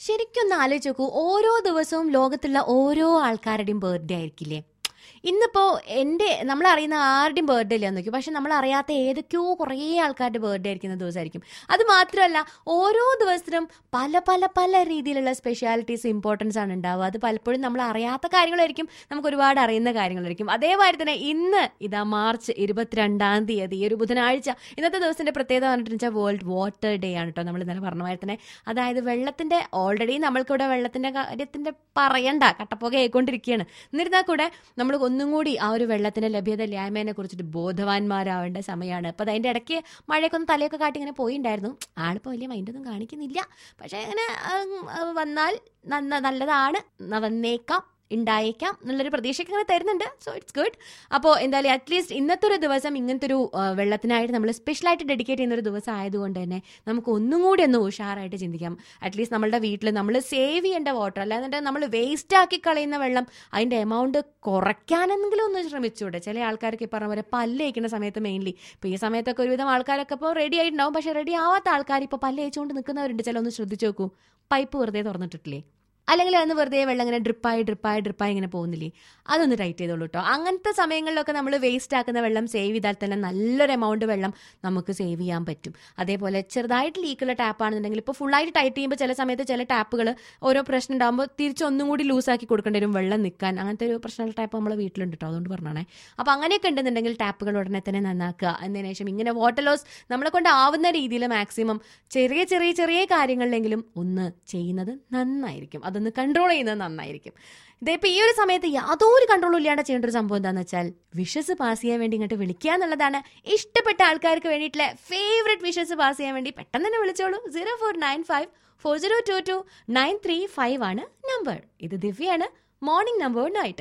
ശരിക്കും ഒന്ന് ആലോചിച്ച് നോക്കൂ ഓരോ ദിവസവും ലോകത്തുള്ള ഓരോ ആൾക്കാരുടെയും ബർത്ത്ഡേ ആയിരിക്കില്ലേ ഇന്നിപ്പോ എൻ്റെ നമ്മൾ അറിയുന്ന ആരുടെയും ബർത്ത്ഡേ ഇല്ല നോക്കി പക്ഷെ നമ്മൾ അറിയാത്ത ഏതൊക്കെയോ കുറേ ആൾക്കാരുടെ ബർത്ത്ഡേ ആയിരിക്കുന്ന ദിവസമായിരിക്കും അത് മാത്രമല്ല ഓരോ ദിവസത്തിനും പല പല പല രീതിയിലുള്ള സ്പെഷ്യാലിറ്റീസ് ഇമ്പോർട്ടൻസ് ആണ് ഉണ്ടാവുക അത് പലപ്പോഴും നമ്മൾ അറിയാത്ത കാര്യങ്ങളായിരിക്കും നമുക്ക് ഒരുപാട് അറിയുന്ന കാര്യങ്ങളായിരിക്കും അതേമാതിരി തന്നെ ഇന്ന് ഇതാ മാർച്ച് ഇരുപത്തിരണ്ടാം തീയതി ഈ ഒരു ബുധനാഴ്ച ഇന്നത്തെ ദിവസത്തിന്റെ പ്രത്യേകത പറഞ്ഞിട്ട് വെച്ചാൽ വേൾഡ് വാട്ടർ ഡേ ആണ് കേട്ടോ നമ്മൾ ഇന്നലെ പറഞ്ഞ മാതിരി തന്നെ അതായത് വെള്ളത്തിന്റെ ഓൾറെഡി നമ്മൾക്കിവിടെ വെള്ളത്തിന്റെ കാര്യത്തിന്റെ പറയണ്ട കട്ടപ്പോക ആയിക്കൊണ്ടിരിക്കുകയാണ് എന്നിരുന്നാൽ കൂടെ നമ്മൾ ഒന്നും കൂടി ആ ഒരു വെള്ളത്തിന്റെ ലഭ്യത ഇല്ലായ്മയെ കുറിച്ചിട്ട് ബോധവാന്മാരാവേണ്ട സമയമാണ് അപ്പൊ അതിന്റെ ഇടയ്ക്ക് മഴയൊക്കെ ഒന്ന് തലയൊക്കെ കാട്ടി ഇങ്ങനെ പോയിണ്ടായിരുന്നു ആളിപ്പോ വലിയ മൈൻഡൊന്നും കാണിക്കുന്നില്ല പക്ഷെ ഇങ്ങനെ ഉം, ഉം, വന്നാൽ നന്ന നല്ലതാണ് ന- വന്നേക്കാം ഉണ്ടായേക്കാം എന്നുള്ളൊരു പ്രതീക്ഷയൊക്കെ ഇങ്ങനെ തരുന്നുണ്ട് സോ ഇറ്റ്സ് ഗുഡ് അപ്പോൾ എന്തായാലും അറ്റ്ലീസ്റ്റ് ഇന്നത്തെ ഒരു ദിവസം ഇങ്ങനത്തെ ഒരു ആ, വെള്ളത്തിനായിട്ട് നമ്മൾ സ്പെഷ്യലായിട്ട് ഡെഡിക്കേറ്റ് ചെയ്യുന്ന ഒരു ദിവസം ആയതുകൊണ്ട് തന്നെ നമുക്ക് ഒന്നും കൂടി ഒന്ന് ഉഷാറായിട്ട് ചിന്തിക്കാം അറ്റ്ലീസ്റ്റ് നമ്മളുടെ വീട്ടിൽ നമ്മൾ സേവ് ചെയ്യേണ്ട വാട്ടർ അല്ലാതെ നമ്മൾ വേസ്റ്റ് ആക്കി കളയുന്ന വെള്ളം അതിന്റെ എമൗണ്ട് കുറയ്ക്കാനെങ്കിലും ഒന്ന് ശ്രമിച്ചൂടെ ചില ആൾക്കാർക്ക് ഈ പറഞ്ഞ പോലെ പല്ല് തേക്കുന്ന സമയത്ത് മെയിൻലി ഇപ്പോൾ ഈ സമയത്തൊക്കെ ഒരുവിധം ആൾക്കാരൊക്കെ ഇപ്പോൾ റെഡി ആയിട്ടുണ്ടാവും പക്ഷേ റെഡി ആവാത്ത ആൾക്കാർ ഇപ്പോൾ പല്ല് തേച്ചുകൊണ്ട് നിൽക്കുന്നവരുണ്ട് ചില ഒന്ന് ശ്രദ്ധിച്ചു നോക്കൂ പൈപ്പ് വെറുതെ തുറന്നിട്ടിട്ടില്ലേ അല്ലെങ്കിൽ അന്ന് വെറുതെ വെള്ളം ഇങ്ങനെ ഡ്രിപ്പായി ഡ്രിപ്പായി ഡ്രിപ്പായി ഇങ്ങനെ പോകുന്നില്ലേ അതൊന്ന് ടൈറ്റ് ചെയ്തോളൂ കേട്ടോ അങ്ങനത്തെ സമയങ്ങളിലൊക്കെ നമ്മൾ വേസ്റ്റ് ആക്കുന്ന വെള്ളം സേവ് ചെയ്താൽ തന്നെ നല്ലൊരു എമൗണ്ട് വെള്ളം നമുക്ക് സേവ് ചെയ്യാൻ പറ്റും അതേപോലെ ചെറുതായിട്ട് ലീക്കുള്ള ടാപ്പ് ആണെന്നുണ്ടെങ്കിൽ ഇപ്പോൾ ഫുള്ളായിട്ട് ടൈറ്റ് ചെയ്യുമ്പോൾ ചില സമയത്ത് ചില ടാപ്പുകൾ ഓരോ പ്രശ്നം ഉണ്ടാകുമ്പോൾ തിരിച്ച് ഒന്നും കൂടി ലൂസാക്കി കൊടുക്കേണ്ടി വരും വെള്ളം നിൽക്കാൻ അങ്ങനത്തെ ഒരു പ്രശ്നമുള്ള ടാപ്പ് നമ്മളെ വീട്ടിലുണ്ട് കേട്ടോ അതുകൊണ്ട് പറഞ്ഞാണേ അപ്പോൾ അങ്ങനെയൊക്കെ ഉണ്ടെന്നുണ്ടെങ്കിൽ ടാപ്പുകൾ ഉടനെ തന്നെ നന്നാക്കുക എന്നതിന് ശേഷം ഇങ്ങനെ വാട്ടർ ലോസ് നമ്മളെ കൊണ്ട് ആവുന്ന രീതിയിൽ മാക്സിമം ചെറിയ ചെറിയ ചെറിയ കാര്യങ്ങളിലെങ്കിലും ഒന്ന് ചെയ്യുന്നത് നന്നായിരിക്കും അതൊന്ന് കൺട്രോൾ ചെയ്യുന്നത് നന്നായിരിക്കും ഇതിപ്പോൾ ഈ ഒരു സമയത്ത് യാതൊരു കൺട്രോളും ഇല്ലാണ്ട് ചെയ്യേണ്ട ഒരു സംഭവം എന്താണെന്ന് വെച്ചാൽ വിഷസ് പാസ് ചെയ്യാൻ വേണ്ടി ഇങ്ങോട്ട് വിളിക്കുക എന്നുള്ളതാണ് ഇഷ്ടപ്പെട്ട ആൾക്കാർക്ക് വേണ്ടിയിട്ടുള്ള ഫേവറേറ്റ് വിഷസ് പാസ് ചെയ്യാൻ വേണ്ടി പെട്ടെന്ന് തന്നെ വിളിച്ചോളൂ zero four nine five four zero two two nine three five ആണ് നമ്പർ ഇത് ദിവ്യയാണ് മോർണിംഗ് നമ്പർ ആയിട്ട്